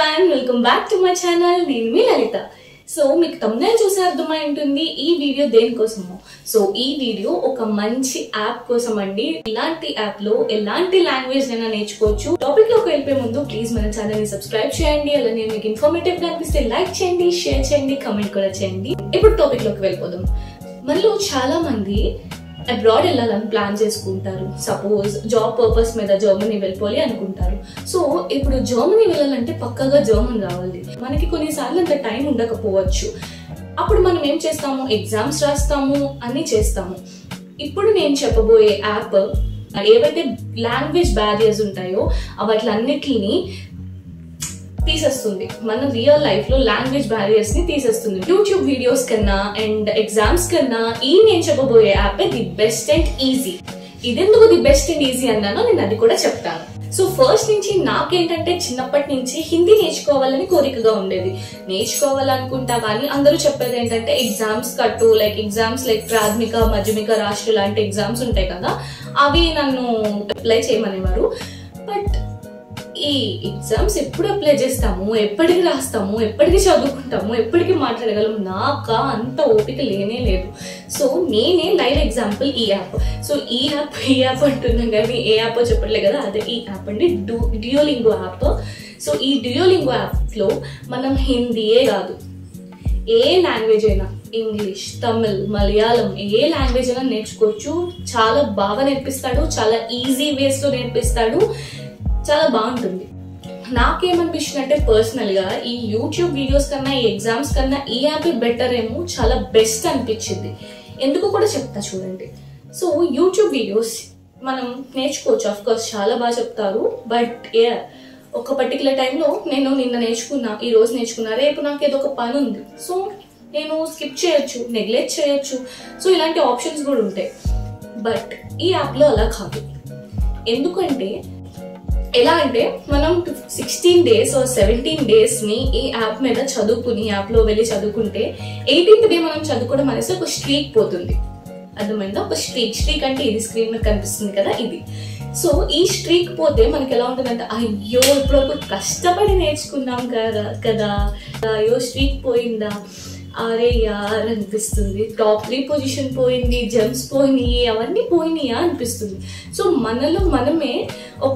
everyone welcome back to my channel నేను మీ లలిత so మీకు తమ్మునే చూసి అర్థమై ఉంటుంది ఈ వీడియో దేనికోసమో సో ఈ వీడియో ఒక మంచి యాప్ కోసం అండి ఇలాంటి యాప్ లో ఎలాంటి లాంగ్వేజ్ అయినా నేర్చుకోవచ్చు టాపిక్ లోకి వెళ్ళిపోయే ముందు ప్లీజ్ మన ఛానల్ ని సబ్స్క్రైబ్ చేయండి అలానే మీకు ఇన్ఫర్మేటివ్ గా అనిపిస్తే లైక్ చేయండి షేర్ చేయండి కమెంట్ కూడా చేయండి ఇప్పుడు టాపిక్ లోకి వెళ్ళిపోదాం మనలో చాలా మంది అబ్రాడ్ వెళ్ళాలని ప్లాన్ చేసుకుంటారు సపోజ్ జాబ్ పర్పస్ మీద జర్మనీ వెళ్ళిపోవాలి అనుకుంటారు సో ఇప్పుడు జర్మనీ వెళ్ళాలంటే పక్కగా జర్మన్ రావాలి మనకి కొన్నిసార్లు అంత టైం ఉండకపోవచ్చు అప్పుడు మనం ఏం చేస్తాము ఎగ్జామ్స్ రాస్తాము అన్ని చేస్తాము ఇప్పుడు నేను చెప్పబోయే యాప్ ఏవైతే లాంగ్వేజ్ బ్యారియర్స్ ఉంటాయో వాటిలన్నిటిని తీసేస్తుంది మన రియల్ లైఫ్ లో లాంగ్వేజ్ బ్యారియర్స్ ని తీసేస్తుంది యూట్యూబ్ వీడియోస్ కన్నా అండ్ ఎగ్జామ్స్ కన్నా ఈ నేను చెప్పబోయే app the best and easy ఇదెందుకు ది బెస్ట్ అండ్ ఈజీ అన్నానో నేను అది కూడా చెప్తాను సో ఫస్ట్ నుంచి నాకేంటంటే చిన్నప్పటి నుంచి హిందీ నేర్చుకోవాలని కోరికగా ఉండేది నేర్చుకోవాలనుకుంటా కానీ అందరూ చెప్పేది ఏంటంటే ఎగ్జామ్స్ కట్టు లైక్ ఎగ్జామ్స్ లైక్ ప్రాథమిక మధ్యమిక రాష్ట్ర లాంటి ఎగ్జామ్స్ ఉంటాయి కదా అవి నన్ను అప్లై చేయమనేవారు బట్ ఈ ఎగ్జామ్స్ ఎప్పుడు అప్లై చేస్తాము ఎప్పటికి రాస్తాము ఎప్పటికి చదువుకుంటాము ఎప్పటికి మాట్లాడగలము నాకా అంత ఓపిక లేనే లేదు సో నేనే లైవ్ ఎగ్జాంపుల్ ఈ యాప్ సో ఈ యాప్ ఈ యాప్ అంటున్నాం కానీ ఏ యాప్ చెప్పట్లేదు కదా అదే ఈ యాప్ అండి డూ డియోలింగో యాప్ సో ఈ డియోలింగో యాప్లో మనం హిందీయే కాదు ఏ లాంగ్వేజ్ అయినా ఇంగ్లీష్ తమిళ్ మలయాళం ఏ లాంగ్వేజ్ అయినా నేర్చుకోవచ్చు చాలా బాగా నేర్పిస్తాడు చాలా ఈజీ వేస్లో నేర్పిస్తాడు చాలా బాగుంటుంది నాకేమనిపిస్తుంది అంటే పర్సనల్ గా ఈ యూట్యూబ్ వీడియోస్ కన్నా ఈ ఎగ్జామ్స్ కన్నా ఈ యాప్ బెటర్ ఏమో చాలా బెస్ట్ అనిపించింది ఎందుకు కూడా చెప్తా చూడండి సో యూట్యూబ్ వీడియోస్ మనం నేర్చుకోవచ్చు అఫ్ కోర్స్ చాలా బాగా చెప్తారు బట్ ఏ ఒక పర్టికులర్ టైంలో నేను నిన్న నేర్చుకున్నా ఈ రోజు నేర్చుకున్నా రేపు నాకు ఏదో ఒక పని ఉంది సో నేను స్కిప్ చేయొచ్చు నెగ్లెక్ట్ చేయొచ్చు సో ఇలాంటి ఆప్షన్స్ కూడా ఉంటాయి బట్ ఈ యాప్లో అలా కాదు ఎందుకంటే ఎలా అంటే మనం sixteen days or seventeen days ని ఈ యాప్ మీద చదువుకుని యాప్ లో వెళ్ళి చదువుకుంటే ఎయిటీన్త్ డే మనం చదువుకోవడం అనేసి ఒక స్ట్రీక్ పోతుంది అర్థమైందా ఒక స్ట్రీక్ స్ట్రీక్ అంటే ఇది స్క్రీన్ మీద కనిపిస్తుంది కదా ఇది సో ఈ స్ట్రీక్ పోతే మనకి ఎలా ఉంటుందంటే అయ్యో ఇప్పుడు కష్టపడి నేర్చుకున్నాం కదా కదా అయ్యో స్ట్రీక్ పోయిందా అరే యార్ అనిపిస్తుంది టాప్ త్రీ పొజిషన్ పోయింది జంప్స్ పోయినాయి అవన్నీ పోయినాయా అనిపిస్తుంది సో మనలో మనమే ఒక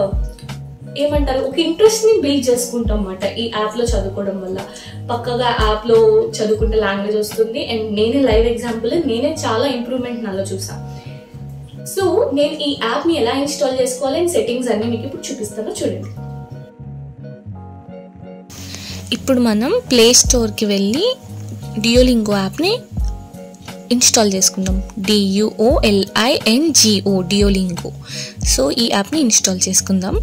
ఏమంటారు ఒక ఇంట్రెస్ట్ ని బిల్డ్ చేసుకుంటాం అన్నమాట ఈ యాప్ లో చదువుకోవడం వల్ల పక్కగా యాప్ లో చదువుకుంటే లాంగ్వేజ్ వస్తుంది అండ్ నేనే లైవ్ ఎగ్జాంపుల్ నేనే చాలా ఇంప్రూవ్మెంట్ నాలో చూసా సో నేను ఈ యాప్ ని ఎలా ఇన్స్టాల్ చేసుకోవాలి అండ్ సెట్టింగ్స్ అన్ని మీకు ఇప్పుడు చూపిస్తానో చూడండి ఇప్పుడు మనం ప్లే స్టోర్కి వెళ్ళి డియోలింగో యాప్ని ఇన్స్టాల్ చేసుకుందాం డియుఓఎల్ఐఎన్జిఓ డియోలింగో సో ఈ యాప్ని ఇన్స్టాల్ చేసుకుందాం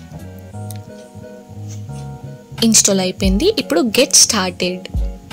ఇన్స్టాల్ అయిపోయింది ఇప్పుడు get started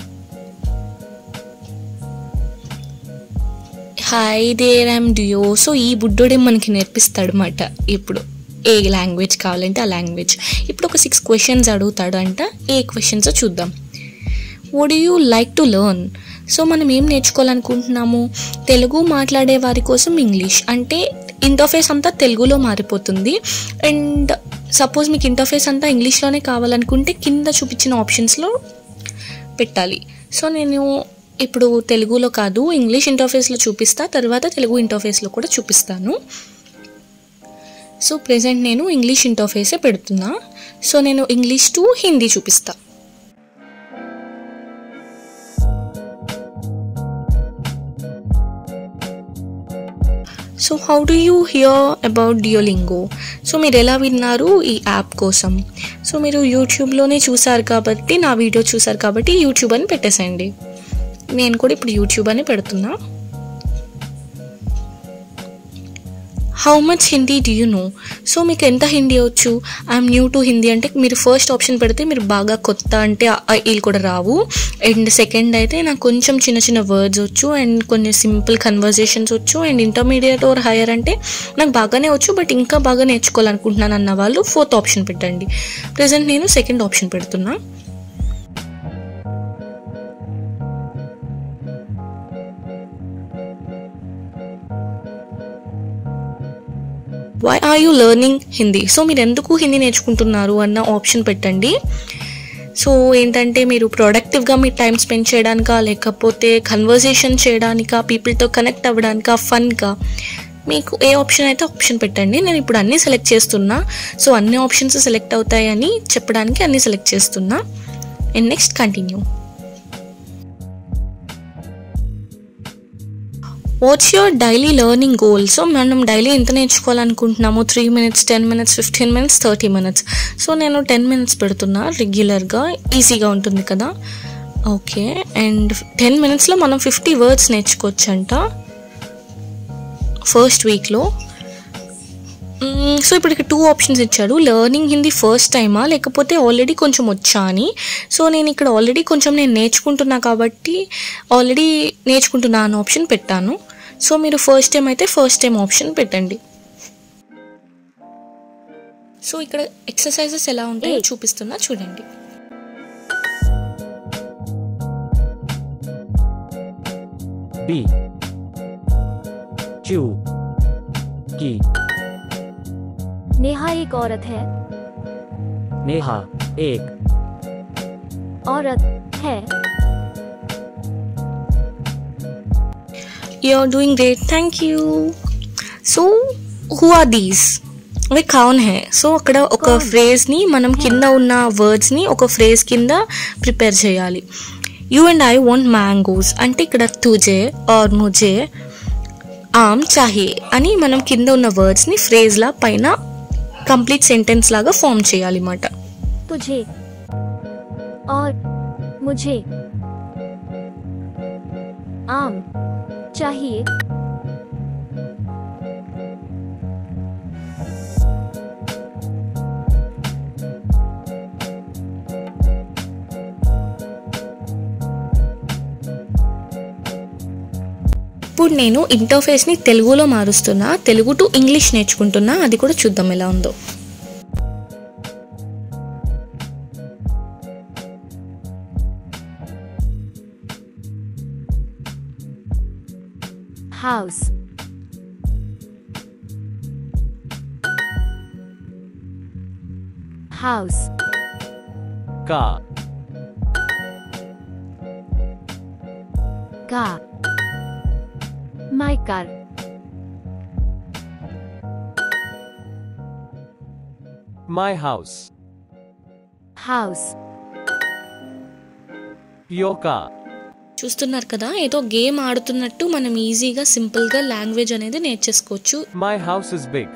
hi there I'm Duo so ఈ బుడ్డోడే మనకి నేర్పిస్తాడు అనమాట ఇప్పుడు ఏ లాంగ్వేజ్ కావాలంటే ఆ లాంగ్వేజ్ ఇప్పుడు ఒక సిక్స్ క్వశ్చన్స్ అడుగుతాడు అంట ఏ క్వశ్చన్స్ చూద్దాం would you like to learn so మనం ఏం నేర్చుకోవాలనుకుంటున్నాము తెలుగు మాట్లాడే వారి కోసం ఇంగ్లీష్ అంటే ఇంటర్ఫేస్ అంతా తెలుగులో మారిపోతుంది అండ్ సపోజ్ మీకు ఇంటర్ఫేస్ అంతా ఇంగ్లీష్లోనే కావాలనుకుంటే కింద చూపించిన ఆప్షన్స్లో పెట్టాలి సో నేను ఇప్పుడు తెలుగులో కాదు ఇంగ్లీష్ ఇంటర్ఫేస్లో చూపిస్తా తర్వాత తెలుగు ఇంటర్ఫేస్లో కూడా చూపిస్తాను సో ప్రజెంట్ నేను ఇంగ్లీష్ ఇంటర్ఫేసే పెడుతున్నా సో నేను ఇంగ్లీష్ టు హిందీ చూపిస్తా so how do you hear about Duolingo so మీరు ఎలా విన్నారు ఈ యాప్ కోసం సో మీరు యూట్యూబ్లోనే చూసారు కాబట్టి నా వీడియో చూసారు కాబట్టి యూట్యూబ్ అని పెట్టేసండి నేను కూడా ఇప్పుడు యూట్యూబ్ అని పెడుతున్నా how much Hindi do you know so మీకు ఎంత హిందీ వచ్చు ఐఎమ్ న్యూ టు హిందీ అంటే మీరు ఫస్ట్ ఆప్షన్ పెడితే మీరు బాగా కొత్త అంటే వీళ్ళు కూడా రావు అండ్ సెకండ్ అయితే నాకు కొంచెం చిన్న చిన్న వర్డ్స్ వచ్చు అండ్ కొన్ని సింపుల్ కన్వర్జేషన్స్ వచ్చు అండ్ ఇంటర్మీడియట్ ఆర్ హైయర్ అంటే నాకు బాగానే వచ్చు బట్ ఇంకా బాగా నేర్చుకోవాలనుకుంటున్నాను అన్న వాళ్ళు ఫోర్త్ ఆప్షన్ పెట్టండి ప్రజెంట్ నేను సెకండ్ ఆప్షన్ పెడుతున్నా why are you learning Hindi so మీరు ఎందుకు హిందీ నేర్చుకుంటున్నారు అన్న ఆప్షన్ పెట్టండి సో ఏంటంటే మీరు ప్రొడక్టివ్గా మీ టైం స్పెండ్ చేయడానికా లేకపోతే కన్వర్సేషన్ చేయడానికా పీపుల్తో కనెక్ట్ అవ్వడానికా ఫన్గా మీకు ఏ ఆప్షన్ అయితే ఆప్షన్ పెట్టండి నేను ఇప్పుడు అన్నీ సెలెక్ట్ చేస్తున్నా సో అన్ని ఆప్షన్స్ సెలెక్ట్ అవుతాయని చెప్పడానికి అన్నీ సెలెక్ట్ చేస్తున్నా and next continue what's your daily learning goal so మనం డైలీ ఎంత నేర్చుకోవాలనుకుంటున్నాము three minutes ten minutes fifteen minutes thirty minutes so నేను టెన్ మినిట్స్ పెడుతున్నా రెగ్యులర్గా ఈజీగా ఉంటుంది కదా ఓకే అండ్ టెన్ మినిట్స్లో మనం ఫిఫ్టీ వర్డ్స్ నేర్చుకోవచ్చంట ఫస్ట్ వీక్లో సో ఇప్పుడు ఇక్కడ టూ ఆప్షన్స్ ఇచ్చాడు లెర్నింగ్ హిందీ ఫస్ట్ టైమా లేకపోతే ఆల్రెడీ కొంచెం వచ్చా అని సో నేను ఇక్కడ ఆల్రెడీ కొంచెం నేను నేర్చుకుంటున్నా కాబట్టి ఆల్రెడీ నేర్చుకుంటున్నా అని ఆప్షన్ పెట్టాను సో మీరు ఫస్ట్ టైం అయితే ఫస్ట్ టైం ఆప్షన్ పెట్టండి సో ఇక్కడ ఎక్సర్సైజెస్ ఎలా ఉంటాయో చూపిస్తున్నా చూడండి B Q की नेहा एक औरत है नेहा एक औरत है you are doing great thank you so who are these అవి కౌన్ హే సో అక్కడ ఒక ఫ్రేజ్ని మనం కింద ఉన్న వర్డ్స్ని ఒక ఫ్రేజ్ కింద ప్రిపేర్ చేయాలి you and I want mangoes అంటే ఇక్కడ తుజే ఆర్ ముజే ఆమ్ చాహే అని మనం కింద ఉన్న వర్డ్స్ని ఫ్రేజ్లా పైన కంప్లీట్ సెంటెన్స్ లాగా ఫామ్ చేయాలి అన్నమాట तुझे और मुझे आम चाहिए ఇప్పుడు నేను ఇంటర్ఫేస్ని తెలుగులో మారుస్తున్నా తెలుగు టు ఇంగ్లీష్ నేర్చుకుంటున్నా అది కూడా చూద్దాం ఎలా ఉందో हाउस हाउस का का my car my house house your car చూస్తున్నారు కదా ఏదో గేమ్ ఆడుతున్నట్టు మనం ఈజీగా సింపుల్గా లాంగ్వేజ్ అనేది నేర్చేసుకోవచ్చు my house is big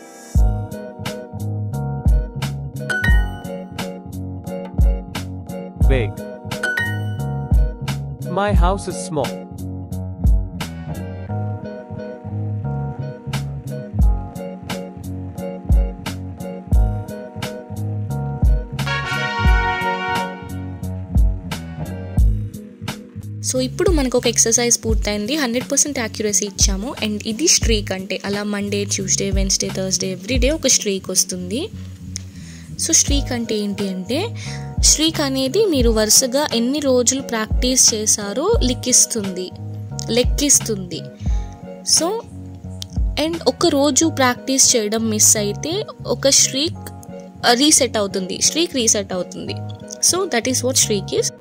big my house is small so ఇప్పుడు మనకు ఒక ఎక్సర్సైజ్ పూర్తయింది హండ్రెడ్ పర్సెంట్ యాక్యురసీ ఇచ్చాము అండ్ ఇది స్ట్రీక్ అంటే అలా Monday Tuesday Wednesday Thursday everyday ఒక స్ట్రీక్ వస్తుంది సో స్ట్రీక్ అంటే ఏంటి అంటే స్ట్రీక్ అనేది మీరు వరుసగా ఎన్ని రోజులు ప్రాక్టీస్ చేశారో లిఖిస్తుంది లెక్కిస్తుంది సో అండ్ ఒక రోజు ప్రాక్టీస్ చేయడం మిస్ అయితే ఒక స్ట్రీక్ రీసెట్ అవుతుంది స్ట్రీక్ రీసెట్ అవుతుంది so that is what streak is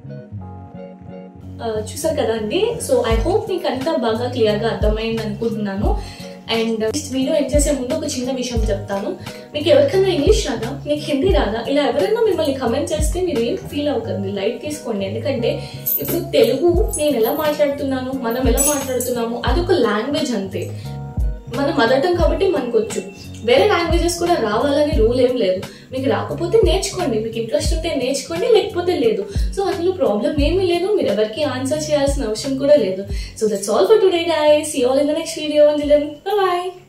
ఆ, చూసారు కదా అండి సో ఐ హోప్ మీకు అంతా బాగా క్లియర్ గా అర్థమైంది అనుకుంటున్నాను అండ్ వీడియో ఎండ్ చేసే ముందు ఒక చిన్న విషయం చెప్తాను మీకు ఎవరికైనా ఇంగ్లీష్ రాదా మీకు హిందీ రాదా ఇలా ఎవరైనా మిమ్మల్ని కమెంట్ చేస్తే మీరు ఏం ఫీల్ అవ్వకండి లైట్ తీసుకోండి ఎందుకంటే ఇప్పుడు తెలుగు నేను ఎలా మాట్లాడుతున్నాను మనం ఎలా మాట్లాడుతున్నాము అదొక లాంగ్వేజ్ అంతే మన మదర్ టంగ్ కాబట్టి మనకు వచ్చు వేరే లాంగ్వేజెస్ కూడా రావాలని రూల్ ఏం లేదు మీకు రాకపోతే నేర్చుకోండి మీకు ఇంట్రెస్ట్ ఉంటే నేర్చుకోండి లేకపోతే లేదు సో అందులో ప్రాబ్లం ఏమీ లేదు మీరు ఎవరికి ఆన్సర్ చేయాల్సిన అవసరం కూడా లేదు so that's all for today guys see all in the next video and bye